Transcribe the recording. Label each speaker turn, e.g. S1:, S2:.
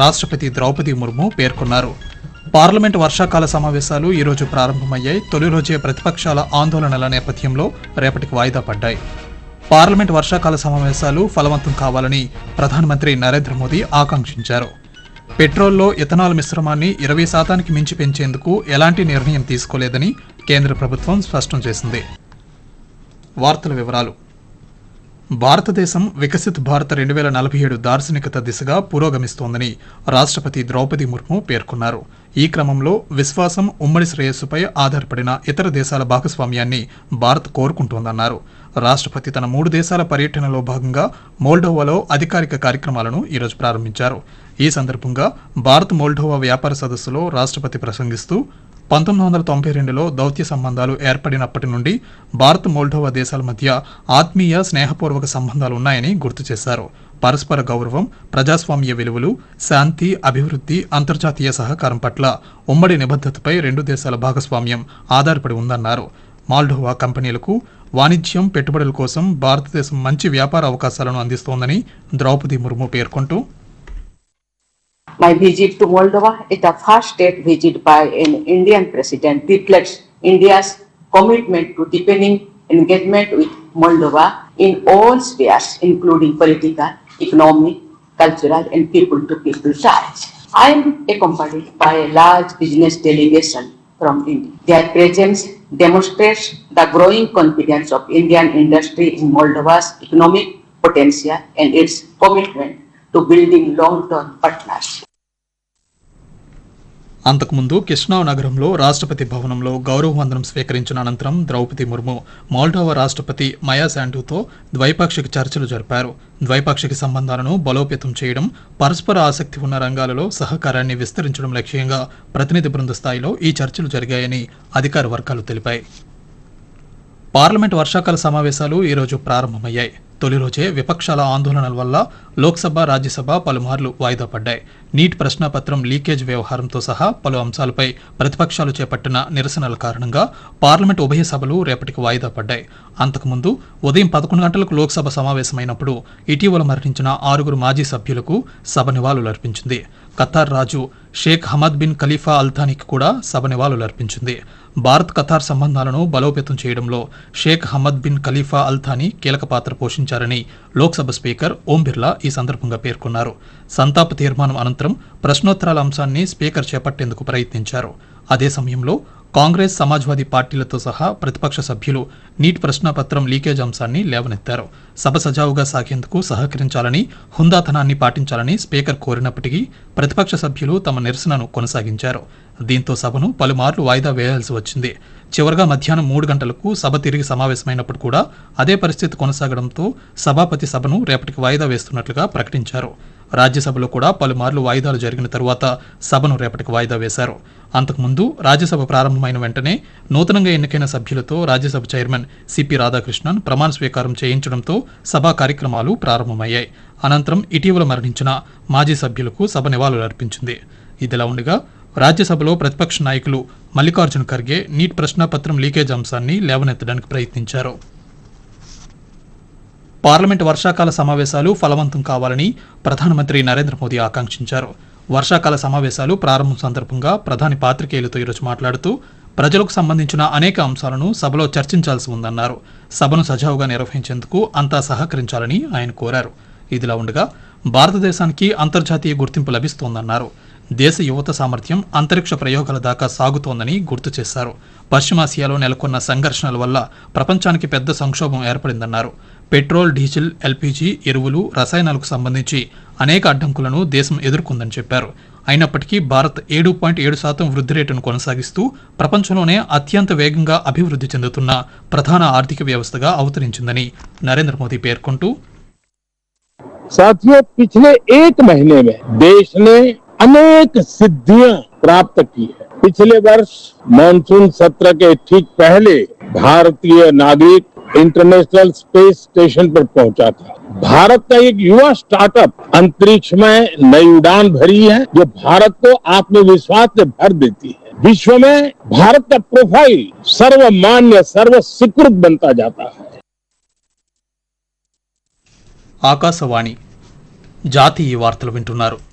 S1: రాష్ట్రపతి ద్రౌపది ముర్ము పేర్కొన్నారు పార్లమెంట్ వర్షాకాల సమావేశాలు ఈరోజు ప్రారంభమయ్యాయి తొలి రోజే ప్రతిపక్షాల ఆందోళనల నేపథ్యంలో రేపటికి వాయిదా పడ్డాయి పార్లమెంట్ వర్షాకాల సమావేశాలు ఫలవంతం కావాలని ప్రధానమంత్రి నరేంద్ర మోదీ ఆకాంక్షించారు పెట్రోల్లో ఇథనాల్ మిశ్రమాన్ని ఇరవై శాతానికి మించి పెంచేందుకు ఎలాంటి నిర్ణయం తీసుకోలేదని కేంద్ర ప్రభుత్వం స్పష్టం చేసింది వార్తల వివరాలు భారతదేశం వికసిత్ భారత్ రెండు వేల నలభై ఏడు దార్శనికత దిశగా పురోగమిస్తోందని రాష్ట్రపతి ద్రౌపది ముర్ము పేర్కొన్నారు ఈ క్రమంలో విశ్వాసం ఉమ్మడి శ్రేయస్సుపై ఆధారపడిన ఇతర దేశాల భాగస్వామ్యాన్ని భారత్ కోరుకుంటోందన్నారు రాష్ట్రపతి తన మూడు దేశాల పర్యటనలో భాగంగా మోల్డోవాలో అధికారిక కార్యక్రమాలను ఈరోజు ప్రారంభించారు ఈ సందర్భంగా భారత్ మోల్డోవా వ్యాపార సదస్సులో రాష్ట్రపతి ప్రసంగిస్తూ పంతొమ్మిది వందల తొంభై రెండులో దౌత్య సంబంధాలు ఏర్పడినప్పటి నుండి భారత్ మోల్డోవా దేశాల మధ్య ఆత్మీయ స్నేహపూర్వక సంబంధాలు ఉన్నాయని గుర్తు చేశారు పరస్పర గౌరవం ప్రజాస్వామ్య విలువలు శాంతి అభివృద్ధి అంతర్జాతీయ సహకారం పట్ల ఉమ్మడి నిబద్ధతపై రెండు దేశాల భాగస్వామ్యం ఆధారపడి ఉందన్నారు మాల్డోవా కంపెనీలకు వాణిజ్యం పెట్టుబడుల కోసం భారతదేశం మంచి వ్యాపార అవకాశాలను అందిస్తోందని ద్రౌపది ముర్ము పేర్కొంటూ
S2: My visit to Moldova is the first state visit by an Indian president reflects India's commitment to deepening engagement with Moldova in all spheres, including political, economic, cultural, and people-to-people ties. I am accompanied by a large business delegation from India. Their presence demonstrates the growing confidence of Indian industry in Moldova's economic potential and its commitment to building long-term partnership.
S1: అంతకుముందు కిష్నావ్ నగరంలో రాష్ట్రపతి భవనంలో గౌరవ వందనం స్వీకరించిన అనంతరం Draupadi Murmu Moldova రాష్ట్రపతి మయా శాండుతో ద్వైపాక్షిక చర్చలు జరిపారు ద్వైపాక్షిక సంబంధాలను బలోపేతం చేయడం పరస్పర ఆసక్తి ఉన్న రంగాలలో సహకారాన్ని విస్తరించడం లక్ష్యంగా ప్రతినిధి బృంద స్థాయిలో ఈ చర్చలు జరిగాయని అధికార వర్గాలు తెలిపాయి పార్లమెంట్ వర్షాకాల సమావేశాలు ఈరోజు ప్రారంభమయ్యాయి తొలి రోజే విపక్షాల ఆందోళనల వల్ల లోక్సభ రాజ్యసభ పలుమార్లు వాయిదా పడ్డాయి నీట్ ప్రశ్నాపత్రం లీకేజ్ వ్యవహారంతో సహా పలు అంశాలపై ప్రతిపక్షాలు చేపట్టిన నిరసనల కారణంగా పార్లమెంట్ ఉభయ సభలు రేపటికి వాయిదా పడ్డాయి అంతకుముందు ఉదయం పదకొండు గంటలకు లోక్సభ సమావేశమైనప్పుడు ఇటీవల మరణించిన ఆరుగురు మాజీ సభ్యులకు సభ నివాళులర్పించింది ఖతార్ రాజు షేక్ హమద్ బిన్ ఖలీఫా అల్థానీకి కూడా సభ నివాళులర్పించింది భారత్ ఖతార్ సంబంధాలను బలోపేతం చేయడంలో Sheikh Hamad bin Khalifa Al Thani కీలక పాత్ర పోషించారని లోక్సభ స్పీకర్ ఓం బిర్లా ఈ సందర్భంగా పేర్కొన్నారు సంతాప తీర్మానం అనంతరం ప్రశ్నోత్తరాల అంశాన్ని స్పీకర్ చేపట్టేందుకు ప్రయత్నించారు అదే సమయంలో కాంగ్రెస్ సమాజ్వాదీ పార్టీలతో సహా ప్రతిపక్ష సభ్యులు నీట్ ప్రశ్నాపత్రం లీకేజ్ అంశాన్ని లేవనెత్తారు సభ సజావుగా సాగేందుకు సహకరించాలని హుందాతనాన్ని పాటించాలని స్పీకర్ కోరినప్పటికీ ప్రతిపక్ష సభ్యులు తమ నిరసనను కొనసాగించారు దీంతో సభను పలుమార్లు వాయిదా వేయాల్సి వచ్చింది చివరగా మధ్యాహ్నం మూడు గంటలకు సభ తిరిగి సమావేశమైనప్పుడు కూడా అదే పరిస్థితి కొనసాగడంతో సభాపతి సభను రేపటికి వాయిదా వేస్తున్నట్లుగా ప్రకటించారు రాజ్యసభలో కూడా పలుమార్లు వాయిదాలు జరిగిన తరువాత సభను రేపటికి వాయిదా వేశారు అంతకుముందు రాజ్యసభ ప్రారంభమైన వెంటనే నూతనంగా ఎన్నికైన సభ్యులతో రాజ్యసభ చైర్మన్ సిపి రాధాకృష్ణన్ ప్రమాణ స్వీకారం చేయించడంతో సభా కార్యక్రమాలు ప్రారంభమయ్యాయి అనంతరం ఇటీవల మరణించిన మాజీ సభ్యులకు సభ నివాళులర్పించింది ఇదిలా ఉండగా రాజ్యసభలో ప్రతిపక్ష నాయకులు మల్లికార్జున ఖర్గే నీట్ ప్రశ్నాపత్రం లీకేజ్ అంశాన్ని లేవనెత్తడానికి ప్రయత్నించారు పార్లమెంట్ వర్షాకాల సమావేశాలు ఫలవంతం కావాలని ప్రధానమంత్రి నరేంద్ర మోదీ ఆకాంక్షించారు వర్షాకాల సమావేశాలు ప్రారంభం సందర్భంగా ప్రధాని పాత్రికేయులతో ఈరోజు మాట్లాడుతూ ప్రజలకు సంబంధించిన అనేక అంశాలను సభలో చర్చించాల్సి ఉందన్నారు సభను సజావుగా నిర్వహించేందుకు అంతా సహకరించాలని ఆయన కోరారు ఇదిలా ఉండగా భారతదేశానికి అంతర్జాతీయ గుర్తింపు లభిస్తోందన్నారు దేశ యువత సామర్థ్యం అంతరిక్ష ప్రయోగాల దాకా సాగుతోందని గుర్తు చేశారు పశ్చిమాసియాలో నెలకొన్న సంఘర్షణల వల్ల ప్రపంచానికి పెద్ద సంక్షోభం ఏర్పడిందన్నారు పెట్రోల్ డీజిల్ ఎల్పీజీ ఎరువులు రసాయనాలకు సంబంధించి అనేక అడ్డంకులను దేశం ఎదుర్కొందని చెప్పారు అయినప్పటికీ భారత్ ఏడు పాయింట్ ఏడు శాతం వృద్ధి రేటును కొనసాగిస్తూ ప్రపంచంలోనే అత్యంత వేగంగా అభివృద్ధి చెందుతున్న ప్రధాన ఆర్థిక వ్యవస్థగా అవతరించిందని నరేంద్ర మోదీ పేర్కొంటూ
S3: साथियों पिछले एक महीने में देश ने अनेक सिद्धियां प्राप्त की है पिछले वर्ष मानसून सत्र के ठीक पहले भारतीय नागरिक इंटरनेशनल स्पेस स्टेशन पर पहुंचा था भारत का एक युवा स्टार्टअप अंतरिक्ष में नई उड़ान भरी है जो भारत को आत्मविश्वास से भर देती है विश्व में भारत का प्रोफाइल सर्वमान्य सर्व स्वीकृत बनता जाता है
S1: ఆకాశవాణి జాతీయ వార్తలు వింటున్నారు